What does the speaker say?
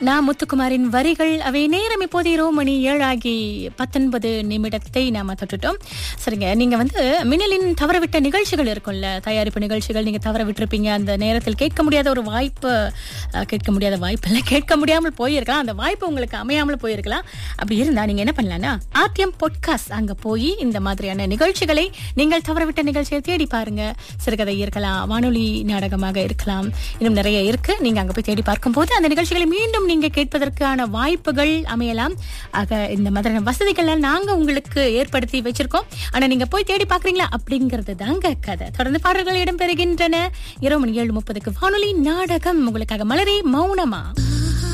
நான் முத்துக்குமாரின் வரிகள் அவை நேரம் இப்போது இரவு மணி ஏழாகி பத்தொன்பது நிமிடத்தை நாம தொட்டுட்டோம் சரிங்க நீங்க வந்து மின்னலின் தவறவிட்ட நிகழ்ச்சிகள் இருக்கும்ல தயாரிப்பு நிகழ்ச்சிகள் நீங்க தவற விட்டிருப்பீங்க அந்த நேரத்தில் கேட்க முடியாத ஒரு வாய்ப்பு அஹ், கேட்க முடியாத வாய்ப்பு இல்லை கேட்க முடியாமல் போயிருக்கலாம் அந்த வாய்ப்பு உங்களுக்கு அமையாமல் போயிருக்கலாம் அப்படி இருந்தா நீங்க என்ன பண்ணலாம்னா ஆர்டிஎம் பொட்காஸ்ட் அங்க போய் இந்த மாதிரியான நிகழ்ச்சிகளை நீங்கள் தவறவிட்ட நிகழ்ச்சியை தேடி பாருங்க சிறுகதை இருக்கலாம் வானொலி நாடகமாக இருக்கலாம் இன்னும் நிறைய இருக்கு நீங்க அங்க போய் தேடி பார்க்கும்போது அந்த நிகழ்ச்சிகளை மீண்டும் நீங்க கேட்பதற்கான வாய்ப்புகள் அமையலாம் ஆக இந்த மாதிரியான வசதிகளை நாங்க உங்களுக்கு ஏற்படுத்தி வச்சிருக்கோம் ஆனா நீங்க போய் தேடி பாக்குறீங்களா அப்படிங்கிறது தாங்க கதை தொடர்ந்து பாடல்கள் இடம்பெறுகின்றன இரவு மணி ஏழு முப்பதுக்கு வானொலி நாடகம் உங்களுக்காக மலரே மௌனமா